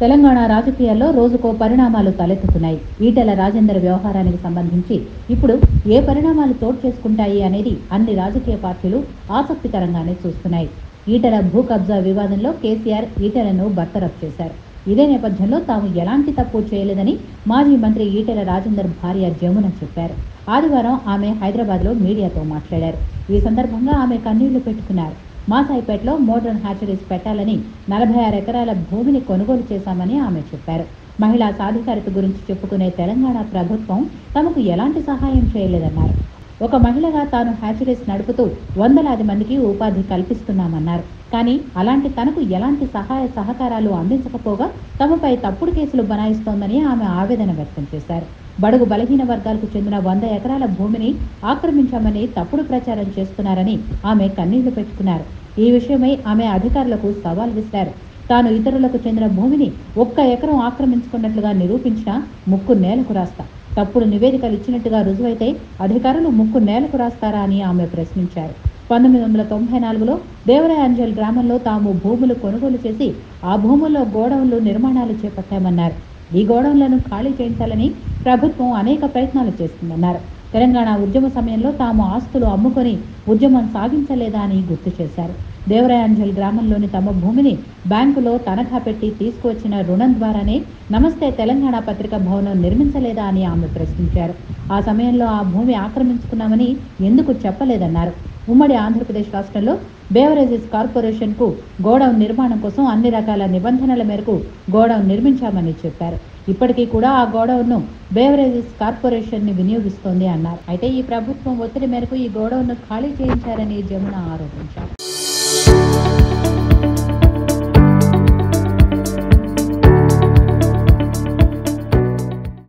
తెలంగాణ రాజకీయాల్లో రోజుకో పరిణామాలు తలెత్తుతున్నాయి ఈటెల రాజేందర్ వ్యవహారానికి సంబంధించి ఇప్పుడు ఏ పరిణామాలు చోటు చేసుకుంటాయి అనేది అన్ని రాజకీయ పార్టీలు ఆసక్తికరంగానే చూస్తున్నాయి ఈటెల భూ కబ్జా వివాదంలో కేసీఆర్ ఈటెలను బర్తరఫ్ చేశారు ఇదే నేపథ్యంలో తాము ఎలాంటి తప్పు చేయలేదని మాజీ మంత్రి ఈటెల రాజేందర్ భార్య జమున చెప్పారు ఆదివారం ఆమె హైదరాబాద్లో మీడియాతో మాట్లాడారు ఈ సందర్భంగా ఆమె కన్నీళ్లు పెట్టుకున్నారు మాసాయిపేటలో మోడర్న్ హ్యాచరీస్ పెట్టాలని నలభై ఆరు ఎకరాల భూమిని కొనుగోలు చేశామని ఆమె చెప్పారు మహిళా సాధికారత గురించి చెప్పుకునే తెలంగాణ ప్రభుత్వం తమకు ఎలాంటి సహాయం చేయలేదన్నారు ఒక మహిళగా తాను హ్యాచరీస్ నడుపుతూ వందలాది మందికి ఉపాధి కల్పిస్తున్నామన్నారు కానీ అలాంటి తనకు ఎలాంటి సహాయ సహకారాలు అందించకపోగా తమపై తప్పుడు కేసులు బనాయిస్తోందని ఆమె ఆవేదన వ్యక్తం చేశారు బడుగు బలహీన వర్గాలకు చెందిన వంద ఎకరాల భూమిని ఆక్రమించామని తప్పుడు ప్రచారం చేస్తున్నారని ఆమె కన్నీళ్లు పెట్టుకున్నారు ఈ విషయమై ఆమె అధికారులకు సవాల్ విసిరారు తాను ఇతరులకు చెందిన భూమిని ఒక్క ఎకరం ఆక్రమించుకున్నట్లుగా నిరూపించినా ముక్కు నేలకు రాస్తా తప్పుడు నివేదికలు ఇచ్చినట్టుగా రుజువైతే అధికారులు ముక్కు నేలకు రాస్తారా అని ఆమె ప్రశ్నించారు పంతొమ్మిది వందల తొంభై నాలుగులో దేవరాయాంజల్ గ్రామంలో తాము భూములు కొనుగోలు చేసి ఆ భూముల్లో గోడౌన్లు నిర్మాణాలు చేపట్టామన్నారు ఈ గోడౌన్లను ఖాళీ చేయించాలని ప్రభుత్వం అనేక ప్రయత్నాలు చేస్తుందన్నారు తెలంగాణ ఉద్యమ సమయంలో తాము ఆస్తులు అమ్ముకొని ఉద్యమం సాగించలేదా అని గుర్తు చేశారు దేవరాయాంజల్ గ్రామంలోని తమ భూమిని బ్యాంకులో తనఖా పెట్టి తీసుకువచ్చిన రుణం ద్వారానే నమస్తే తెలంగాణ పత్రిక భవనం నిర్మించలేదా అని ఆమె ప్రశ్నించారు ఆ సమయంలో ఆ భూమి ఆక్రమించుకున్నామని ఎందుకు చెప్పలేదన్నారు ఉమ్మడి ఆంధ్రప్రదేశ్ రాష్ట్రంలో బేవరేజెస్ కార్పొరేషన్ కు గోడౌన్ నిర్మాణం కోసం అన్ని రకాల నిబంధనల మేరకు గోడౌన్ నిర్మించామని చెప్పారు ఇప్పటికీ కూడా ఆ గోడౌన్ను బేవరేజెస్ కార్పొరేషన్ ని వినియోగిస్తోంది అన్నారు అయితే ఈ ప్రభుత్వం ఒత్తిడి మేరకు ఈ గోడౌన్ను ఖాళీ చేయించారని జమున ఆరోపించారు